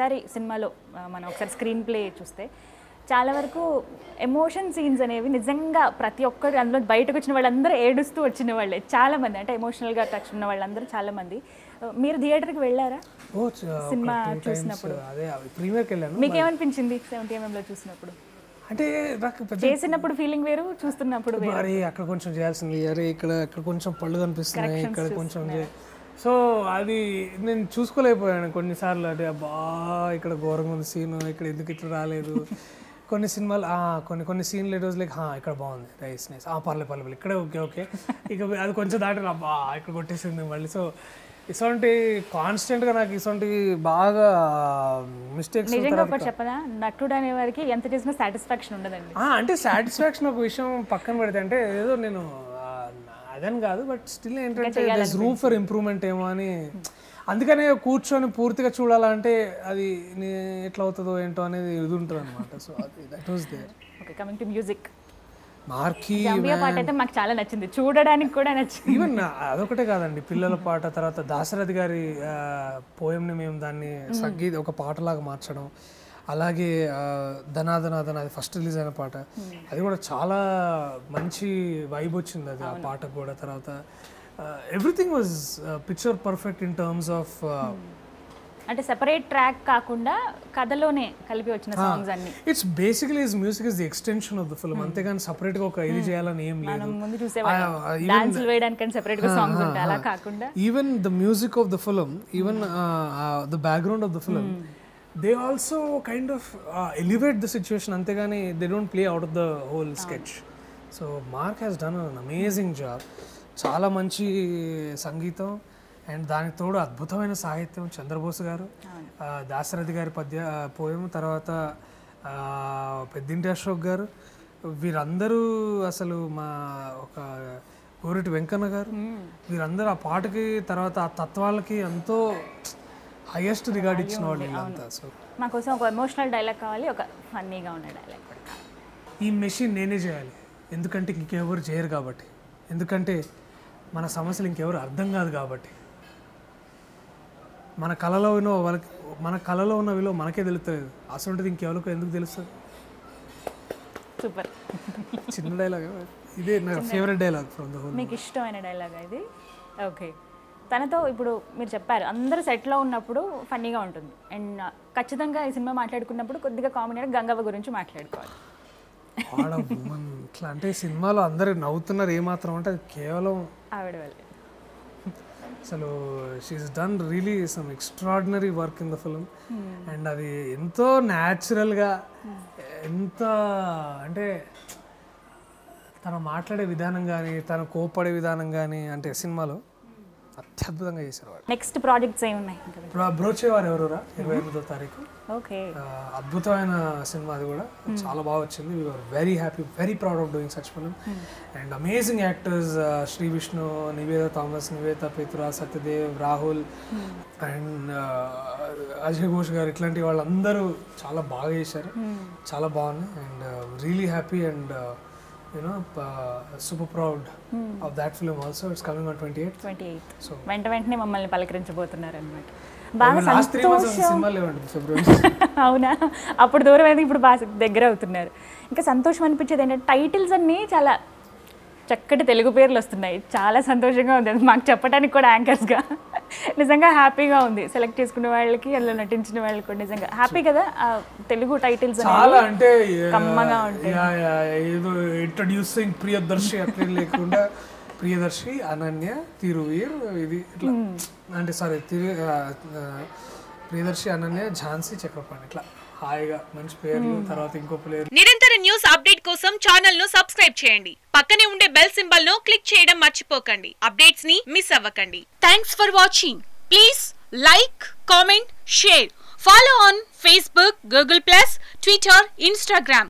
ఒకసారి సినిమాలో ఆ, మనం ఒకసారి స్క్రీన్ ప్లే చూస్తే చాలా వరకు ఎమోషన్ సీన్స్ అనేవి నిజంగా ప్రతి ఒక్కరు అందులో బయటకు వచ్చిన వాళ్ళందరూ ఏడుస్తూ వచ్చిన వాళ్ళే చాలా మంది అంటే ఎమోషనల్గా టచ్ ఉన్న వాళ్ళందరూ చాలా మంది ఆ, మీరు థియేటర్కి వెళ్ళారా ఓ చ- ఒక సినిమా two times చూసినప్పుడు. అదే ప్రీమియర్కి వెళ్ళాను మీకేమనిపించింది సెవెంటీ ఎంఎంలో చూసినప్పుడు అంటే నాకు పెద్ద చేసినప్పుడు ఫీలింగ్ వేరు చూస్తున్నప్పుడు వేరు అరే అక్కడ కొంచెం చేయాల్సింది అరే ఇక్కడ ఇక్కడ కొంచెం పళ్ళు కనిపిస్తున్నాయి ఇక్కడ కొంచెం చే- సో అది నేను చూసుకోలేకపోయాను కొన్నిసార్లు అంటే అబ్బా ఇక్కడ ఘోరంగా ఉంది సీన్ ఇక్కడ ఎందుకు ఇట్లా రాలేదు కొన్ని సినిమాలు ఆ, కొన్ని కొన్ని సీన్లు రోజు లైక్ ఇక్కడ బాగుంది రైస్ నైస్ ఆ పర్లే పర్లే పర్లే ఇక్కడే ఓకే ఓకే ఇక అది కొంచెం దాటి అబ్బా ఇక్కడ కొట్టేసింది మళ్ళీ సో ఇటువంటి కాన్స్టెంట్గా నాకు ఇటువంటి బాగా మిస్టేక్స్ నిజంగా ఒకటి చెప్పదా నటుడు అనే వారికి ఎంత చేసినా సాటిస్ఫాక్షన్ ఉండదండి ఆ, అంటే సాటిస్ఫాక్షన్ ఒక విషయం పక్కన పెడితే అంటే ఏదో నేను ఆ, అదని కాదు బట్ స్టిల్ ఏంటంటే రూమ్ ఫర్ ఇంప్రూవ్మెంట్ ఏమో అని అందుకనే కూర్చొని పూర్తిగా చూడాలంటే అది నే- ఎట్లా అవుతుందో ఏంటో అనేది ఇది ఉంటుంది అనమాట సో అది that was there okay coming to music మార్కీ జాంబియా పాట అయితే మాకు చాలా నచ్చింది చూడడానికి కూడా నచ్చింది ఈవెన్ అదొకటే కాదండి పిల్లల పాట తర్వాత దాశరథి గారి పోయంని మేము దాన్ని సంగీత ఒక పాటలాగా మార్చడం అలాగే ఆ, ధనాధన ధన అది ఫస్ట్ రిలీజ్ అయిన పాట అది కూడా చాలా మంచి వైబ్ వచ్చింది అది ఆ పాటకు కూడా తర్వాత everything was picture perfect in terms of అంటే సెపరేట్ ట్రాక్ కాకుండా కథలోనే కలిపి వచ్చిన సాంగ్స్ అన్ని it's basically is music is the extension of the film అంతేగాని separate గా ఒక ఇది చేయాలని ఏం లేదు మనం ముందు చూసేవాళ్ళం డాన్స్ వేయడానికి సెపరేట్ గా సాంగ్స్ ఉంటాయి అలా కాకుండా even the music of the film even uh, uh, the background of the film they also kind of uh, elevate the situation అంతేగాని they don't play out of the whole sketch so mark has done an amazing job చాలా మంచి సంగీతం and దానికి తోడు అద్భుతమైన సాహిత్యం చంద్రబోస్ గారు ఆ, దాశరథి గారి పద్య పోయం తర్వాత ఆ, పెద్దింటి అశోక్ గారు వీరందరూ అసలు మా ఒక గోరెటి వెంకన్న గారు వీరందరూ ఆ పాటకి తర్వాత ఆ తత్వాలకి ఎంతో హైయెస్ట్ రిగార్డ్ ఇచ్చిన వాళ్ళు వీళ్ళంతా సో మా కోసం ఒక ఎమోషనల్ డైలాగ్ కావాలి ఒక ఫన్నీగా ఉన్న డైలాగ్ కూడా కావాలి. ఈ మెషిన్ నేనే చేయాలి ఎందుకంటే ఇంకెవరు చేయరు కాబట్టి ఎందుకంటే మన సమస్యలు ఇంకెవరు అర్థం కాదు కాబట్టి మన కళలో ఉన్న వాళ్ళకి మన కళలో ఉన్న విలువ మనకే తెలుస్తుంది అసలు ఇంకెవరికి ఎందుకు తెలుస్తుంది సూపర్ చిన్న డైలాగ్ ఇదే నా favourite dialogue from the whole మీకు ఇష్టమైన డైలాగ్ ఇది ఓకే తనతో ఇప్పుడు మీరు చెప్పారు అందరూ సెట్లో ఉన్నప్పుడు ఫన్నీగా ఉంటుంది అండ్ ఖచ్చితంగా ఈ సినిమా మాట్లాడుకున్నప్పుడు కొద్దిగా కామెడీ గంగవ్వ గురించి మాట్లాడుకోవాలి ఆడ woman ఇట్లా అంటే సినిమాలో అందరూ నవ్వుతున్నారు ఏమాత్రం అంటే అది కేవలం ఆవిడ వల్లే అసలు she's done really some extraordinary work in the film and అది ఎంతో న్యాచురల్గా ఎంత అంటే తను మాట్లాడే విధానం కానీ తను కోపడే విధానం కానీ అంటే సినిమాలో అత్యద్భుతంగా చేశారు వాడు నెక్స్ట్ ప్రాజెక్ట్స్ ఏమి ఉన్నాయి ఇంకా బ్రో బ్రోచేవారు ఎవరురా ఇరవై ఎనిమిదో తారీఖు ఓకే ఆ, అద్భుతమైన సినిమా అది కూడా చాలా బాగా వచ్చింది we're very happy very proud of doing such film and amazing actors Shri Vishnu Nivetha Thomas Nivetha Pethuraj Satyadev Rahul and Ajay Ghosh గారు ఇట్లాంటి వాళ్ళందరూ చాలా బాగా చేశారు చాలా బాగుంది and really happy and you know super proud of that film also it's coming on twenty eight twenty eighth So- వెంట వెంటనే మమ్మల్ని పలకరించబోతున్నారు అనమాట బాగా లాస్ట్ త్రీ మంత్స్ సంతోషం సినిమా లేవండి ఫిబ్రవరి అవునా అప్పుడు దూరం అయితే ఇప్పుడు బాగా దగ్గర అవుతున్నారు ఇంకా సంతోషం అనిపించేది ఏంటంటే టైటిల్స్ అన్నీ చాలా చక్కటి తెలుగు పేర్లు వస్తున్నాయి చాలా సంతోషంగా ఉంది అది మాకు చెప్పడానికి కూడా యాంకర్స్గా నిజంగా హ్యాపీగా ఉంది సెలెక్ట్ చేసుకునే వాళ్ళకి అందులో నటించిన వాళ్ళకి కూడా నిజంగా హ్యాపీ కదా ఆ తెలుగు టైటిల్స్ చాలా అంటే కమ్మగా ఉంటాయి. యా, యా, ఏదో ఇంట్రడ్యూసింగ్ ప్రియదర్శి అట్లా లేకుండా ప్రియదర్శి అనన్య తిరువీర్ ఇది ఇట్లా అంటే సారీ తిరు ఆ, ఆ, ప్రియదర్శి అనన్య ఝాన్సీ చక్రపాణి ఇట్లా హాయిగా మంచి పేర్లు తర్వాత ఇంకో పేరు నిరంతర న్యూస్ అప్డేట్ కోసం ఛానల్ ను సబ్స్క్రైబ్ చేయండి పక్కనే ఉండే బెల్ సింబల్ ను క్లిక్ చేయడం మర్చిపోకండి అప్డేట్స్ ని మిస్ అవ్వకండి thanks for watching please like comment share follow on Facebook Google plus Twitter Instagram